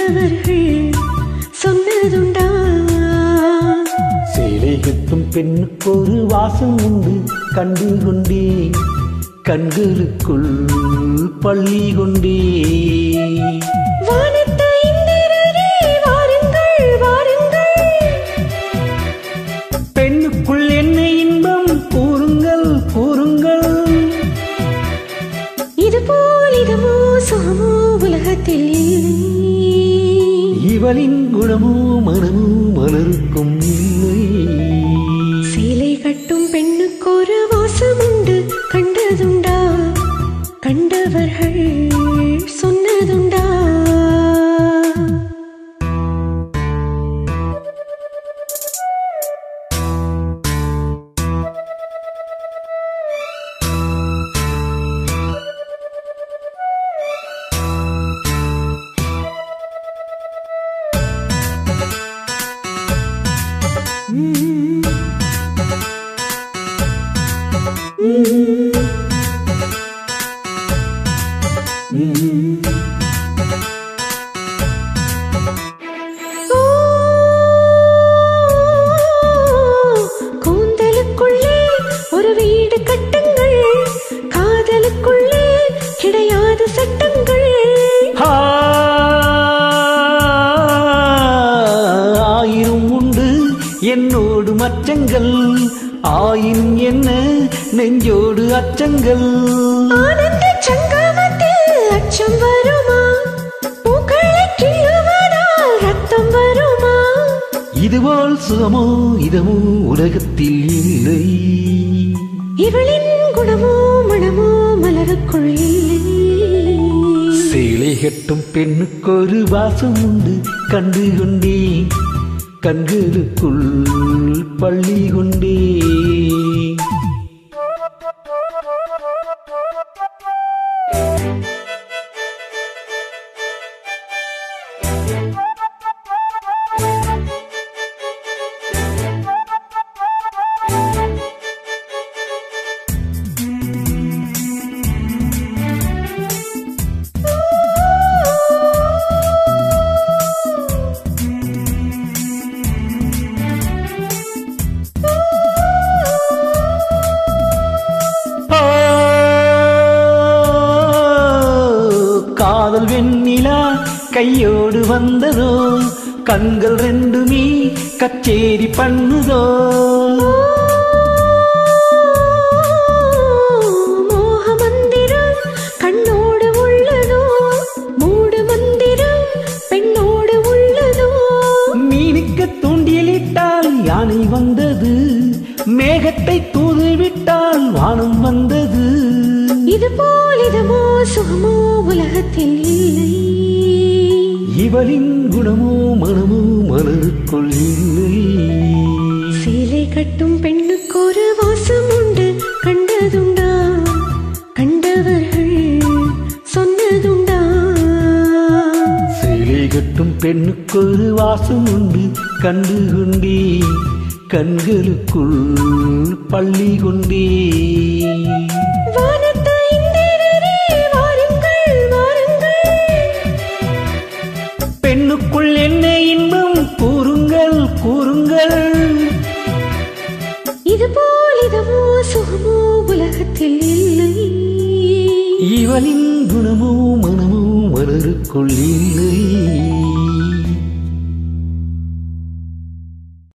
கண்டவர்கள் சொன்னதுண்டா சேலை கட்டும் பெண்ணுக்கு ஒரு வாசம் உண்டு கண்டு கொண்டே கண்களுக்குள் பள்ளி கொண்டே வானத்து இந்திரரே வாருங்கள் வாருங்கள் பெண்ணுக்குள் என்ன இன்பம் கூறுங்கள் கூறுங்கள் இது போல் இதுவோ சுகமோ உலகத்தில் இல்லை இவளின் குணமோ மனமோ மலருக்கும் இல்லை சேலை கட்டும் பெண்ணுக்கு ஒரு வாசம் உண்டு கண்டதுண்டா கண்டவர்கள் சொன்னதுண்டா ஓ, கூந்தலுக்குள்ளே ஒரு வீடு கட்டுங்கள் காதலுக்குள்ளே கிடையாத சட்டங்கள் ஆ, ஆயிரம் உண்டு என்னோடு மச்சங்கள் ஆயினும் என்ன நெஞ்சோடு அச்சங்கள் ஆனந்த சங்கமத்தில் அச்சம் வருமா பூக்களை கிள்ளுவதால் ரத்தம் வருமா இதுபோல் சுகமோ இதமோ உலகத்தில் இல்லை இவளின் குணமோ மனமோ மலருக்குள் இல்லை சேலை கட்டும் பெண்ணுக்கு ஒரு வாசம் உண்டு கண்டு கொண்டே கண்களுக்குள் பள்ளி கொண்டே ஆ, காதல் வெண்ணிலா கையோடு வந்ததோ கண்கள் ரெண்டுமே கச்சேரி பண்ணுதோ மோக மந்திரம் கண்ணோடு உள்ளதோ மூடு மந்திரம் பெண்ணோடு உள்ளதோ மீனுக்கு தூண்டிலிட்டால் யானை வந்தது மேகத்தை தூதுவிட்டால் வானம் வந்தது இது போல் இதமோ சுகமோ உலகத்தில் இல்லை இவளின் குணமோ மனமோ மலருக்குள் இல்லை சேலை கட்டும் பெண்ணுக்கு ஒரு வாசம் உண்டு கண்டதுண்டா கண்டவர்கள் சொன்னதுண்டா சேலை கட்டும் பெண்ணுக்கு ஒரு வாசம் உண்டு கண்டு கொண்டே கண்களுக்குள் பள்ளி கொண்டே வானத்து இந்திரரே வாருங்கள் வாருங்கள் பெண்ணுக்குள் என்ன இன்பம் கூறுங்கள் கூறுங்கள் இது போல் இதமோ சுகமோ உலகத்தில் இல்லை இவளின் குணமோ மனமோ மலருக்குள் இல்லை